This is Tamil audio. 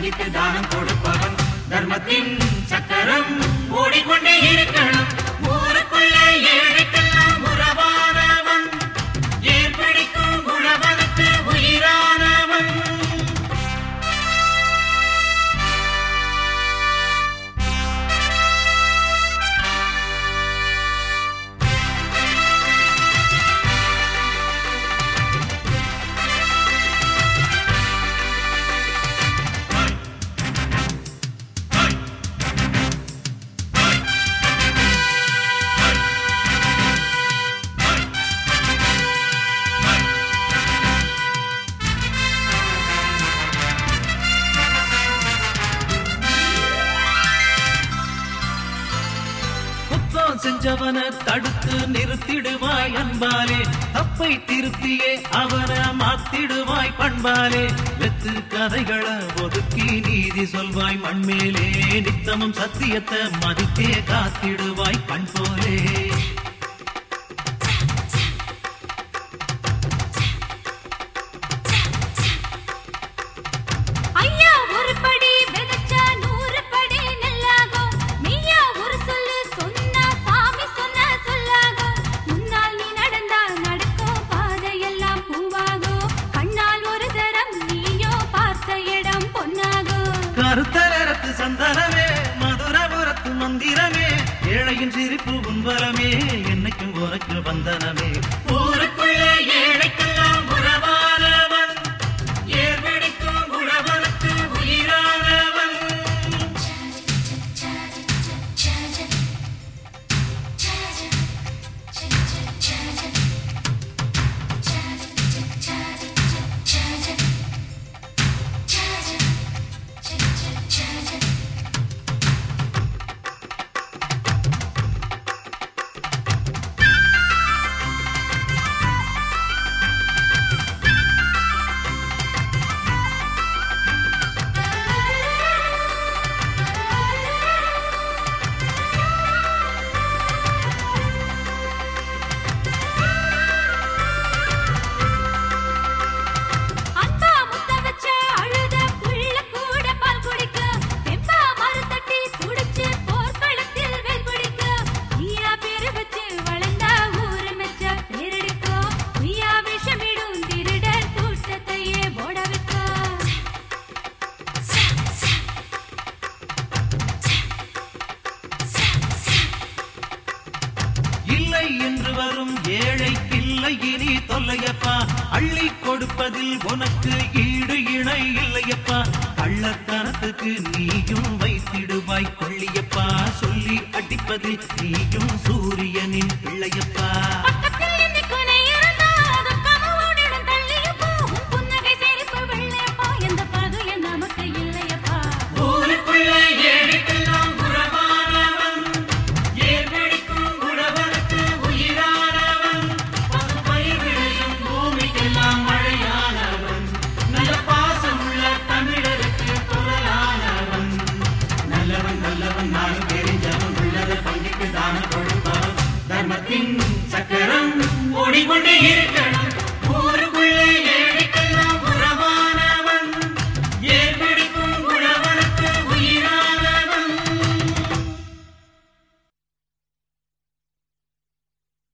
பங்கிட்டு தானம் கொடுப்பவன் தர்மத்தின் சக்கரம் ஓடிக்கொண்டே இருக்கணும் ஊருக்குள்ள ஏழைக்கெல்லாம் உறவானவன் ஏற்பிடிக்கும் குணவனுக்கு உயிரானவன் குத்தம் செஞ்சவன தடுத்து நிறுத்திடுவாய் அன்பாலே தப்பை திருத்தியே அவனை மாத்திடுவாய் பண்பாலே வெத்து கதைகளை ஒதுக்கி நீதி சொல்வாய் மண்மேலே நித்தமும் சத்தியத்தை மதித்தே காத்திடுவாய் கண் போலே ஐயா ஒரு படி விதைச்சா நூறு படி நெல்லாகும் மெய்யா ஒரு சொல்லு சொன்னா சாமி சொன்ன சொல்லாகும் முன்னால் நீ நடந்தால் நடக்கும் பாதையெல்லாம் பூவாகும் கண்ணால் ஒரு தரம் நீயோ பார்த்த இடம் பொன்னாகும் கருத்தரத்து சந்தனமே மதுரபுரத்து மந்திரமே ஏழையின் சிரிப்பு உன்பலமே என்னைக்கும் உனக்கு வந்தனமே ஊருக்குள்ள ஏழைக்கெல்லாம் உறவானவன் ஏற்பிடிக்கும் குணவனுக்கு உயிரானவன் அன்பா முத்த வச்ச அழுத புள்ள கூட பால் குடிக்க வெப்பா மறு தட்டி துடிச்சு போர்க்களத்தில் வேல் பிடிக்க ஐயா பேரு வச்சு வளர்ந்தா ஊரு மெச்ச பேரெடுக்கோ ஐயா விஷமிடும் திருடர் கூட்டத்தையே போட வைக்கோ இல்லை என்று வரும் ஏழைக்கில்லை இனி தொல்லையப்பா அள்ளி கொடுப்பதில் உனக்கு ஈடு இணை இல்லையப்பா கள்ளத்தனத்துக்கு நீயும் வைத்திடுவாய் கொள்ளியப்பா சொல்லி அடிப்பதில் நீயும் சூரியனின் பிள்ளையப்பா பக்கத்தில் என்னைக்கு நீ இருந்தா துக்கமோடிடும் தள்ளியப்பா உன் புன்னகை சிரிப்பு வெள்ளையப்பா எந்த பகையும் நமக்கு இல்லையப்பா ஊருக்குள்ள ஏழைக்கெல்லாம் உறவானவன் ஏற்பிடிக்கும் குணவனுக்கு உயிரானவன் பசும்பயிர் விளையும் பூமிக்கெல்லாம் மழையானவன் நல்ல பாசமுள்ள தமிழருக்கு குரலானவன் நல்லவன் நல்லவன் நாடு தெரிஞ்சவன் உள்ளதை பங்கிட்டு தானம் கொடுப்பவன் தர்மத்தின் சக்கரம் ஓடிக்கொண்டே இருக்க